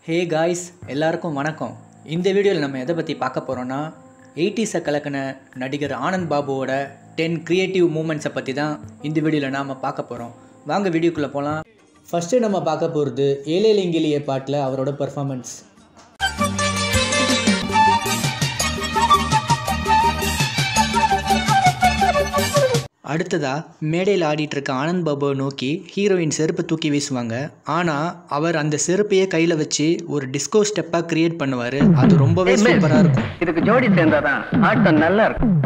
hey guys எல்லாருக்கும் வணக்கம் இந்த வீடியோவில் நம்ம எதை பற்றி பார்க்க போகிறோன்னா எயிட்டிஸை கலக்கின நடிகர் ஆனந்த் பாபுவோட டென் க்ரியேட்டிவ் மூமெண்ட்ஸை பற்றி தான் இந்த வீடியோவில் நாம் பார்க்க போகிறோம் வாங்க வீடியோக்குள்ளே போகலாம் ஃபஸ்ட்டு நம்ம பார்க்க போகிறது ஏலேலிங்கிலிய பாட்டில் அவரோட பெர்ஃபார்மன்ஸ் அடுத்ததா மேடையில் ஆடிட்டு இருக்க ஆனந்த் பாபுவை நோக்கி ஹீரோயின் செருப்பு தூக்கி வீசுவாங்க ஆனால் அவர் அந்த செருப்பையே கையில் வச்சு ஒரு டிஸ்கோ ஸ்டெப்பாக கிரியேட் பண்ணுவார் அது ரொம்பவே சூப்பராக இருக்கும் இதுக்கு ஜோடி சேர்ந்தாதான் ஆட்டம் நல்லா இருக்கும்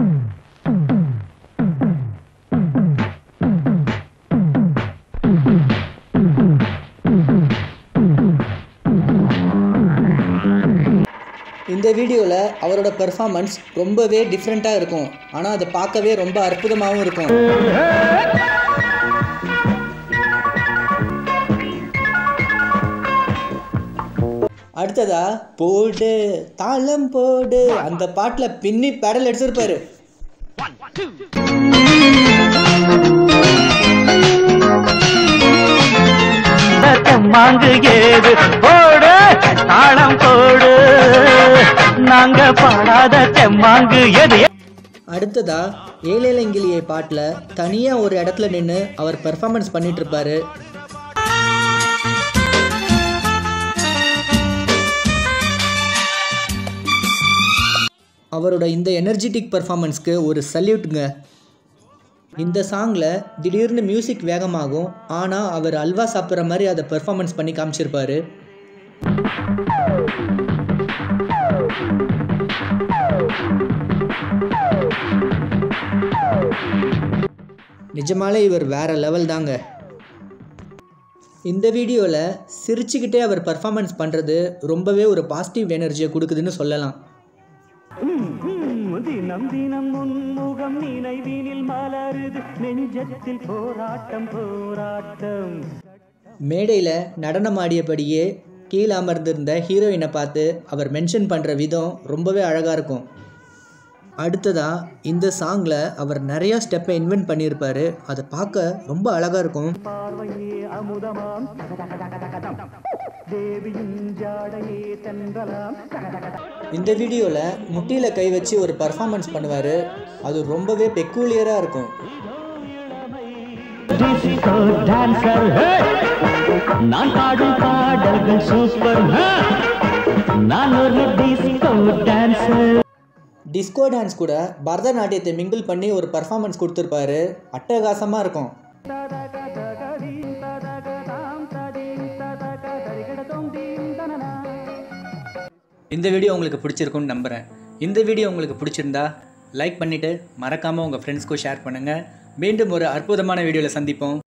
இந்த வீடியோவில் அவரோட பெர்ஃபார்மன்ஸ் ரொம்பவே டிஃப்ரெண்ட்டாக இருக்கும் ஆனால் அதை பார்க்கவே ரொம்ப அற்புதமாகவும் இருக்கும் அடுத்ததா போடு தாளம் போடு அந்த பாட்டில் பின்னி பெடல் எடுத்திருப்பாரு மாங்கு ஏது போடு தாளம் போடு நாங்க பாடாத செம்மாங்கு எது அடுத்ததா ஏழேலங்கிலியை பாட்டில் தனியாக ஒரு இடத்துல நின்று அவர் பெர்ஃபார்மன்ஸ் பண்ணிட்டு இருப்பாரு அவரோட இந்த எனர்ஜெட்டிக் பெர்ஃபார்மன்ஸ்க்கு ஒரு சல்யூட்டுங்க இந்த சாங்கில் திடீர்னு மியூசிக் வேகமாகும் ஆனால் அவர் அல்வா சாப்பிட்ற மாதிரி அதை பெர்ஃபார்மன்ஸ் பண்ணி காமிச்சிருப்பாரு நிஜமாலே இவர் வேற லெவல் தாங்க இந்த வீடியோவில் சிரிச்சுக்கிட்டே அவர் பர்ஃபார்மன்ஸ் பண்ணுறது ரொம்பவே ஒரு பாசிட்டிவ் எனர்ஜியை கொடுக்குதுன்னு சொல்லலாம் தினம் தினம் முன்முகம் நினைவினில் மலருது நெஞ்சத்தில் போராட்டம் போராட்டம் மேடையில் நடனம் ஆடியபடியே கீழே அமர்ந்திருந்த ஹீரோயினை பார்த்து அவர் மென்ஷன் பண்ணுற விதம் ரொம்பவே அழகாக இருக்கும் அடுத்ததாக இந்த சாங்கில் அவர் நிறையா ஸ்டெப்பை இன்வென்ட் பண்ணியிருப்பாரு அதை பார்க்க ரொம்ப அழகாக இருக்கும் பார்வையே அமுதமாம் தேவியின் ஜாடையே தென்றலாம் இந்த வீடியோவில் முட்டியில் கை வச்சு ஒரு பர்ஃபார்மன்ஸ் பண்ணுவார் அது ரொம்பவே பெக்கூலியராக இருக்கும் டிஸ்கோ டான்சர் நான் பாடும் பாடல்கள் சூப்பர் நான் ஒரு டிஸ்கோ டான்சர் டிஸ்கோ டான்ஸ் கூட பரதநாட்டியத்தை மிங்கிள் பண்ணி ஒரு பர்ஃபார்மன்ஸ் கொடுத்துருப்பாரு அட்டகாசமாக இருக்கும் இந்த வீடியோ உங்களுக்கு பிடிச்சிருக்கும்னு நம்புகிறேன் இந்த வீடியோ உங்களுக்கு பிடிச்சிருந்தா லைக் பண்ணிவிட்டு மறக்காமல் உங்கள் ஃப்ரெண்ட்ஸ்க்கும் ஷேர் பண்ணுங்கள் மீண்டும் ஒரு அற்புதமான வீடியோவில் சந்திப்போம்